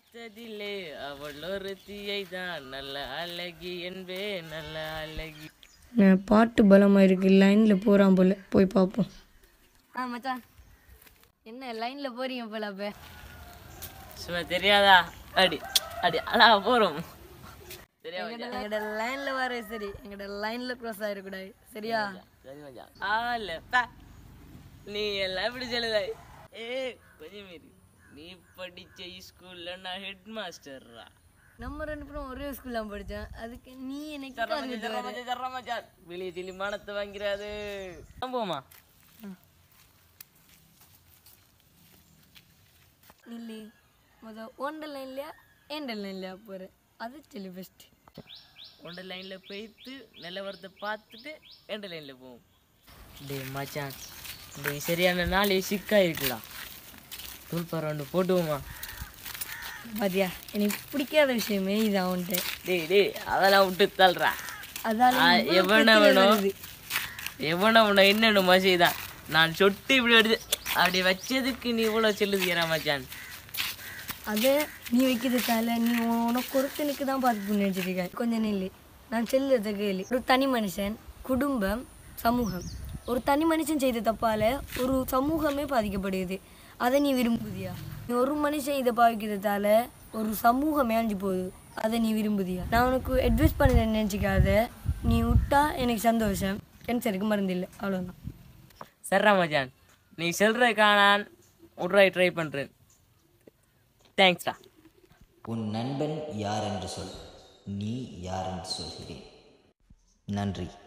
பார்த்ததில்லே அவள் ஒருத்தியை தான் நல்ல அழகி என்பே நல்ல அழகி நான் பாட்டு பலமாக இருக்கு லைனில் போகிறான் போல போய் பார்ப்போம் ஆ மச்சான் என்ன லைனில் போறீங்க போல அப்போ சும்மா தெரியாதா அடி அடி அழா போறோம் சரியா எங்கட லைனில் வர சரி எங்கட லைனில் க்ராஸ் ஆகிடக்கூடாது சரியா சரி மச்சான் ஆல பா நீ எல்லாம் இப்படி சொல்லுதாய் ஏ கொஞ்சம் இரு. நீ படிச்ச ஸ்கூல்ல நான் ஹெட் மாஸ்டர்ரா நம்ம ரெண்டு பேரும் ஒரே ஸ்கூலில் படித்தோம் அதுக்கு நீ எனக்கு வெளியே சொல்லி மானத்தை வாங்கிறாது போமா நில்லு முத ஒன்ற லைன்லையா ஏண்ட லைன்லையா போகிறேன் அது சொல்லி பெஸ்ட்டு ஒன்ற லைன்ல போயிட்டு நிலவரத்தை பார்த்துட்டு எண்ட லைன்ல போவோம் டேய் மச்சான் டேய் சரியான நாளே சிக்கா இருக்கலாம் தூள்பாறை ஒன்று போட்டுவோமா பாத்தியா எனக்கு பிடிக்காத விஷயமே இது அவன்கிட்ட டேய் டேய் அதெல்லாம் விட்டு தள்ளுறா அதால ஆ, எவனவனோ எவனவனோ என்னென்ன மசி தான் நான் சொட்டு இப்படி எடுத்து அப்படி வச்சதுக்கு நீ இவ்வளோ சொல்லுதியரா மச்சான் அது நீ வைக்கிறதால நீ உனக்கு ஒருத்தனுக்கு தான் பார்த்து நினைச்சிருக்க கொஞ்சம் நில்லு நான் செல்லுறத கேளு ஒரு தனி மனுஷன் குடும்பம் சமூகம் ஒரு தனி மனுஷன் செய்த தப்பால ஒரு சமூகமே பாதிக்கப்படுகிறது அதை நீ விரும்புதியா நீ ஒரு மனுஷன் இதை பாவிக்கிறதால ஒரு சமூகமே அழிஞ்சு போகுது அதை நீ விரும்புதியா நான் உனக்கு அட்வைஸ் பண்ண நினச்சிக்காத நீ விட்டா எனக்கு சந்தோஷம் கேன்சருக்கு மருந்து இல்லை அவ்வளோதான் சர்ரா மச்சான் நீ செல்றதுக்கா நான் விட்றாய் ட்ரை பண்ணுறேன் தேங்க்ஸ்டா உன் நண்பன் யார் என்று சொல் நீ யார் என்று சொல்கிறேன் நன்றி